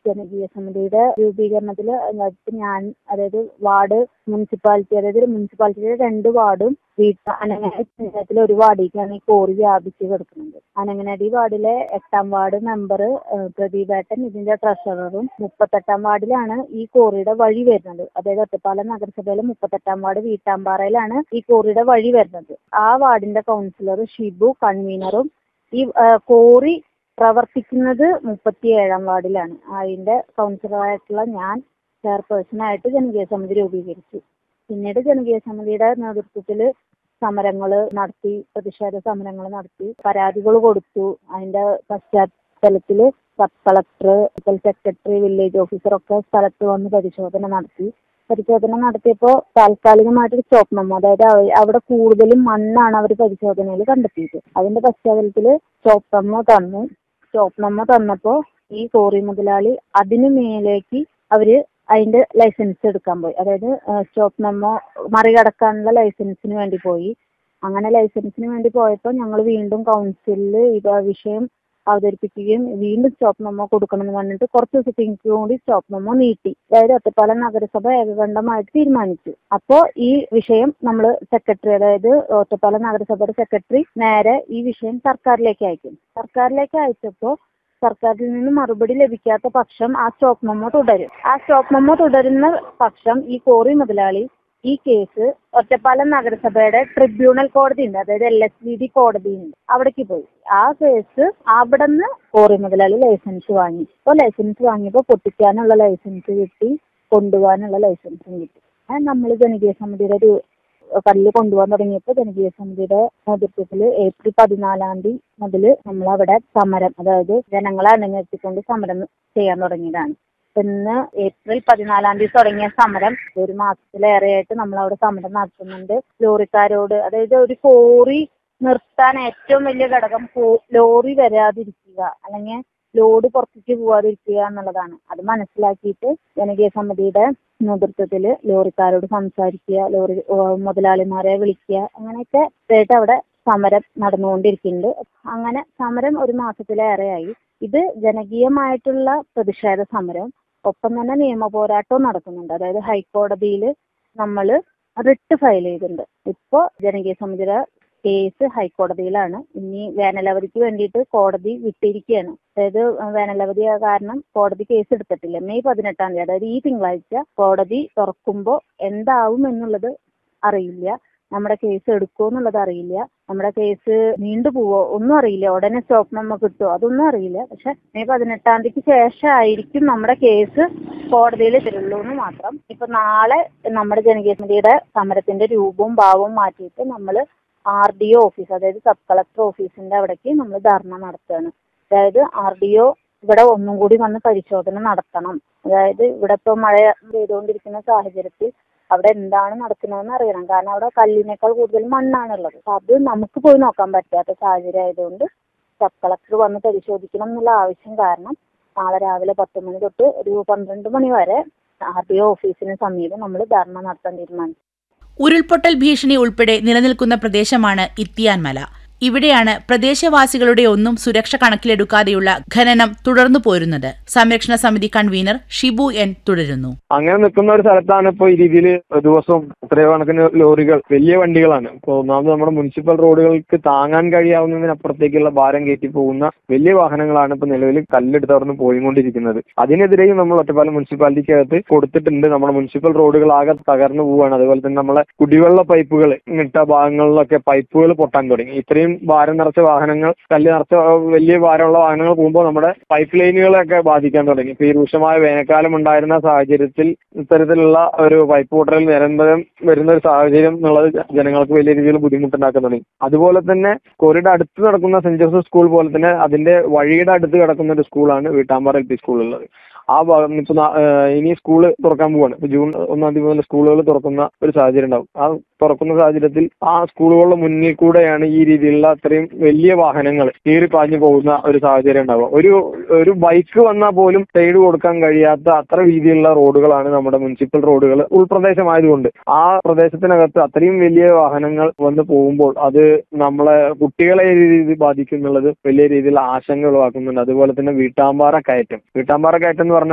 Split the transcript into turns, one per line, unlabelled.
ജനകീയ സമിതിയുടെ രൂപീകരണത്തിൽ അതിനകത്ത് ഞാൻ അതായത് വാർഡ് മുനിസിപ്പാലിറ്റി അതായത് മുനിസിപ്പാലിറ്റിയുടെ രണ്ട് വാർഡും വീട്ട അനങ്ങനടി പഞ്ചായത്തിലെ ഒരു വാർഡിലേക്കാണ് ഈ കോറി വ്യാപിച്ച് കിടക്കുന്നത് അനങ്ങനടി വാർഡിലെ എട്ടാം വാർഡ് മെമ്പർ പ്രദീപേട്ടൻ ഇതിന്റെ ട്രഷററും മുപ്പത്തെട്ടാം വാർഡിലാണ് ഈ കോറിയുടെ വഴി വരുന്നത് അതായത് ഒറ്റപ്പാലം നഗരസഭയിലെ മുപ്പത്തെട്ടാം വാർഡ് വീട്ടാമ്പാറയിലാണ് ഈ കോറിയുടെ വഴി വരുന്നത് ആ വാർഡിന്റെ കൗൺസിലർ ഷിബു കൺവീനറും ഈ ആ, കോറി പ്രവർത്തിക്കുന്നത് മുപ്പത്തിയേഴാം വാർഡിലാണ് അതിന്റെ കൗൺസിലറായിട്ടുള്ള ഞാൻ ചെയർപേഴ്സണായിട്ട് ജനകീയ സമിതി രൂപീകരിച്ചു പിന്നീട് ജനകീയ സമിതിയുടെ നേതൃത്വത്തിൽ സമരങ്ങൾ നടത്തി പ്രതിഷേധ സമരങ്ങൾ നടത്തി പരാതികൾ കൊടുത്തു അതിന്റെ പശ്ചാത്തലത്തിൽ സബ് കളക്ടർ സെക്രട്ടറി വില്ലേജ് ഓഫീസറൊക്കെ സ്ഥലത്ത് വന്ന് പരിശോധന നടത്തി പരിശോധന നടത്തിയപ്പോൾ താൽക്കാലികമായിട്ടൊരു സ്റ്റോപ്പ് മെമ്മോ അതായത് അവ- അവിടെ കൂടുതലും മണ്ണാണ് അവർ പരിശോധനയിൽ കണ്ടെത്തിയത് അതിന്റെ പശ്ചാത്തലത്തിൽ സ്റ്റോപ്പ് മെമ്മോ തന്നു സ്റ്റോപ്പ് മെമ്മോ തന്നപ്പോൾ ഈ കോറി മുതലാളി അതിനു മേലേക്ക് അവര് അതിന്റെ ലൈസൻസ് എടുക്കാൻ പോയി അതായത് സ്റ്റോപ്പ് മെമ്മോ മറികടക്കാനുള്ള ലൈസൻസിന് വേണ്ടി പോയി അങ്ങനെ ലൈസൻസിന് വേണ്ടി പോയപ്പോൾ ഞങ്ങൾ വീണ്ടും കൗൺസിലിൽ ഇത് വിഷയം അവതരിപ്പിക്കുകയും വീണ്ടും സ്റ്റോപ്പ് മെമ്മോ കൊടുക്കണമെന്ന് പറഞ്ഞിട്ട് കുറച്ച് ദിവസത്തേക്ക് കൂടി സ്റ്റോപ്പ് മെമ്മോ നീട്ടി അതായത് ഒറ്റപ്പാലം നഗരസഭ ഏകകണ്ഠമായിട്ട് തീരുമാനിച്ചു അപ്പോൾ ഈ വിഷയം നമ്മൾ സെക്രട്ടറി അതായത് ഒറ്റപ്പാലം നഗരസഭയുടെ സെക്രട്ടറി നേരെ ഈ വിഷയം സർക്കാരിലേക്ക് അയക്കും സർക്കാരിലേക്ക് അയച്ചപ്പോൾ സർക്കാരിൽ നിന്ന് മറുപടി ലഭിക്കാത്ത പക്ഷം ആ സ്റ്റോപ്പ് മെമ്മോ തുടരും ആ സ്റ്റോപ്പ് മെമ്മോ തുടരുന്ന പക്ഷം ഈ കോറി മുതലാളി ഈ കേസ് ഒറ്റപ്പാലം നഗരസഭയുടെ ട്രിബ്യൂണൽ കോടതി ഉണ്ട് അതായത് എൽ എസ് വി ഡി കോടതി ഉണ്ട് അവിടേക്ക് പോയി ആ കേസ് അവിടെ നിന്ന് കോറി മുതലാളി ലൈസൻസ് വാങ്ങി അപ്പോൾ ലൈസൻസ് വാങ്ങിയപ്പോൾ പൊട്ടിക്കാനുള്ള ലൈസൻസ് കിട്ടി കൊണ്ടുപോകാനുള്ള ലൈസൻസും കിട്ടി അത് നമ്മൾ ജനകീയ സമിതിയുടെ ഒരു കല്ല് കൊണ്ടുപോകാൻ തുടങ്ങിയപ്പോൾ ജനകീയ സമിതിയുടെ നേതൃത്വത്തിൽ ഏപ്രിൽ പതിനാലാം തീയതി മുതൽ നമ്മളവിടെ സമരം അതായത് ജനങ്ങളെ അണിനിരത്തിക്കൊണ്ട് സമരം ചെയ്യാൻ തുടങ്ങിയതാണ് ഇന്ന് ഏപ്രിൽ പതിനാലാം തീയതി തുടങ്ങിയ സമരം ഒരു മാസത്തിലേറെയായിട്ട് നമ്മളവിടെ സമരം നടത്തുന്നുണ്ട് ലോറിക്കാരോട് അതായത് ഒരു കോറി നിർത്താൻ ഏറ്റവും വലിയ ഘടകം കോ- ലോറി വരാതിരിക്കുക അല്ലെങ്കിൽ ലോഡ് പുറത്തേക്ക് പോവാതിരിക്കുക എന്നുള്ളതാണ് അത് മനസ്സിലാക്കിയിട്ട് ജനകീയ സമിതിയുടെ നേതൃത്വത്തിൽ ലോറിക്കാരോട് സംസാരിക്കുക ലോറി ഏഹ് മുതലാളിമാരെ വിളിക്കുക അങ്ങനെയൊക്കെ ആയിട്ട് അവിടെ സമരം നടന്നുകൊണ്ടിരിക്കുന്നുണ്ട് അങ്ങനെ സമരം ഒരു മാസത്തിലേറെയായി ഇത് ജനകീയമായിട്ടുള്ള പ്രതിഷേധ സമരം ഒപ്പം തന്നെ നിയമ പോരാട്ടവും നടക്കുന്നുണ്ട് അതായത് ഹൈക്കോടതിയിൽ നമ്മൾ റിട്ട് ഫയൽ ചെയ്തിട്ടുണ്ട് ഇപ്പോൾ ജനകീയ സമിതിയുടെ കേസ് ഹൈക്കോടതിയിലാണ് ഇനി വേനലവധിക്ക് വേണ്ടിയിട്ട് കോടതി വിട്ടിരിക്കുകയാണ് അതായത് വേനലവധി കാരണം കോടതി കേസ് എടുത്തിട്ടില്ല മെയ് പതിനെട്ടാം തീയതി അതായത് ഈ തിങ്കളാഴ്ച കോടതി തുറക്കുമ്പോൾ എന്താവും എന്നുള്ളത് അറിയില്ല നമ്മുടെ കേസ് എടുക്കുമോ എന്നുള്ളത് അറിയില്ല നമ്മുടെ കേസ് നീണ്ടുപോവോ ഒന്നും അറിയില്ല ഉടനെ സ്റ്റോപ്പ് മെമ്മോ കിട്ടുമോ അതൊന്നും അറിയില്ല പക്ഷെ മെയ് പതിനെട്ടാം തീയതിക്ക് ശേഷമായിരിക്കും നമ്മുടെ കേസ് കോടതിയിൽ തരുള്ളൂ എന്ന് മാത്രം ഇപ്പൊ നാളെ നമ്മുടെ ജനകീയ സമിതിയുടെ സമരത്തിന്റെ രൂപവും ഭാവവും മാറ്റിയിട്ട് നമ്മൾ ആർ ഡി ഒ ഓഫീസ് അതായത് സബ് കളക്ടർ ഓഫീസിന്റെ അവിടേക്ക് നമ്മൾ ധർണ നടത്തുകയാണ് അതായത് ആർ ഡി ഒ ഇവിടെ ഒന്നും കൂടി വന്ന് പരിശോധന നടത്തണം അതായത് ഇവിടെ ഇപ്പോൾ മഴ പെയ്തുകൊണ്ടിരിക്കുന്ന സാഹചര്യത്തിൽ അവിടെ എന്താണ് നടക്കുന്നതെന്ന് അറിയണം കാരണം അവിടെ കല്ലിനേക്കാൾ കൂടുതൽ മണ്ണാണുള്ളത് അപ്പൊ അത് നമുക്ക് പോയി നോക്കാൻ പറ്റാത്ത സാഹചര്യം ആയതുകൊണ്ട് സബ് കളക്ടർ വന്ന് പരിശോധിക്കണം എന്നുള്ള ആവശ്യം കാരണം നാളെ രാവിലെ പത്ത് മണി തൊട്ട് ഒരു പന്ത്രണ്ട് മണി വരെ ആർ ഡി ഒ ഓഫീസിന് സമീപം നമ്മൾ ധർണ നടത്താൻ തീരുമാനിച്ചു
ഉരുൾപൊട്ടൽ ഭീഷണി ഉൾപ്പെടെ നിലനിൽക്കുന്ന പ്രദേശമാണ് ഇത്തിയാൻ മല ഇവിടെയാണ് പ്രദേശവാസികളുടെ ഒന്നും സുരക്ഷ കണക്കിലെടുക്കാതെയുള്ള ഖനനം തുടർന്നു പോരുന്നത് സംരക്ഷണ സമിതി കൺവീനർ ഷിബു എൻ തുടരുന്നു
അങ്ങനെ നിൽക്കുന്ന ഒരു സ്ഥലത്താണ് ഇപ്പോൾ ഈ രീതിയിൽ ദിവസവും എത്രയോ കണക്കിന് ലോറികൾ വലിയ വണ്ടികളാണ് ഇപ്പോൾ ഒന്നാമത് നമ്മുടെ മുനിസിപ്പൽ റോഡുകൾക്ക് താങ്ങാൻ കഴിയാവുന്നതിനപ്പുറത്തേക്കുള്ള ഭാരം കയറ്റി പോകുന്ന വലിയ വാഹനങ്ങളാണ് ഇപ്പോൾ നിലവിൽ കല്ലെടുത്ത് അവിടുന്ന് പോയിക്കൊണ്ടിരിക്കുന്നത് അതിനെതിരെയും നമ്മൾ ഒറ്റപ്പാലം മുനിസിപ്പാലിറ്റിക്കകത്ത് കൊടുത്തിട്ടുണ്ട് നമ്മുടെ മുനിസിപ്പൽ റോഡുകൾ ആകെ തകർന്നു പോവുകയാണ് അതുപോലെ തന്നെ നമ്മളെ കുടിവെള്ള പൈപ്പുകൾ ഇട്ട ഭാഗങ്ങളിലൊക്കെ പൈപ്പുകൾ പൊട്ടാൻ തുടങ്ങി ഇത്രയും ഭാരം നിറച്ച വാഹനങ്ങൾ കല്ല് നിറച്ച വലിയ ഭാരമുള്ള വാഹനങ്ങൾ പോകുമ്പോൾ നമ്മുടെ പൈപ്പ് ലൈനുകളെയൊക്കെ ബാധിക്കാൻ തുടങ്ങി ഇപ്പൊ ഈ രൂക്ഷമായ വേനൽക്കാലം ഉണ്ടായിരുന്ന സാഹചര്യത്തിൽ ഇത്തരത്തിലുള്ള ഒരു പൈപ്പ് പൊട്ടൽ നിരന്തരം വരുന്ന ഒരു സാഹചര്യം എന്നുള്ളത് ജനങ്ങൾക്ക് വലിയ രീതിയിൽ ബുദ്ധിമുട്ടുണ്ടാക്കാൻ തുടങ്ങി അതുപോലെ തന്നെ കോറിയുടെ അടുത്ത് നടക്കുന്ന സെന്റ് ജോസഫ് സ്കൂൾ പോലെ തന്നെ അതിന്റെ വഴിയുടെ അടുത്ത് കിടക്കുന്ന ഒരു സ്കൂളാണ് വീട്ടാമ്പാറ എൽ പി സ്കൂളുള്ളത് ആ ഭാഗം ഇപ്പൊ നാ- ഏഹ് ഇനി സ്കൂള് തുറക്കാൻ പോവാണ് ഇപ്പൊ ജൂൺ ഒന്നാം തീയതി മുതൽ സ്കൂളുകൾ തുറക്കുന്ന ഒരു സാഹചര്യം ഉണ്ടാവും ആ തുറക്കുന്ന സാഹചര്യത്തിൽ ആ സ്കൂളുകളുടെ മുന്നിൽ കൂടെയാണ് ഈ രീതിയിലുള്ള അത്രയും വലിയ വാഹനങ്ങൾ കീറി പാഞ്ഞു പോകുന്ന ഒരു സാഹചര്യം ഉണ്ടാവുക ഒരു ഒരു ബൈക്ക് വന്നാൽ പോലും സൈഡ് കൊടുക്കാൻ കഴിയാത്ത അത്ര വീതിയുള്ള റോഡുകളാണ് നമ്മുടെ മുനിസിപ്പൽ റോഡുകൾ ഉൾപ്രദേശമായതുകൊണ്ട് ആ പ്രദേശത്തിനകത്ത് അത്രയും വലിയ വാഹനങ്ങൾ വന്ന് പോകുമ്പോൾ അത് നമ്മളെ കുട്ടികളെ ഈ രീതിയിൽ ബാധിക്കും എന്നുള്ളത് വലിയ രീതിയിൽ ആശങ്ക ഉളവാക്കുന്നുണ്ട് അതുപോലെ തന്നെ വീട്ടാമ്പാറ കയറ്റം വീട്ടാമ്പാറ കയറ്റം എന്ന് പറഞ്ഞ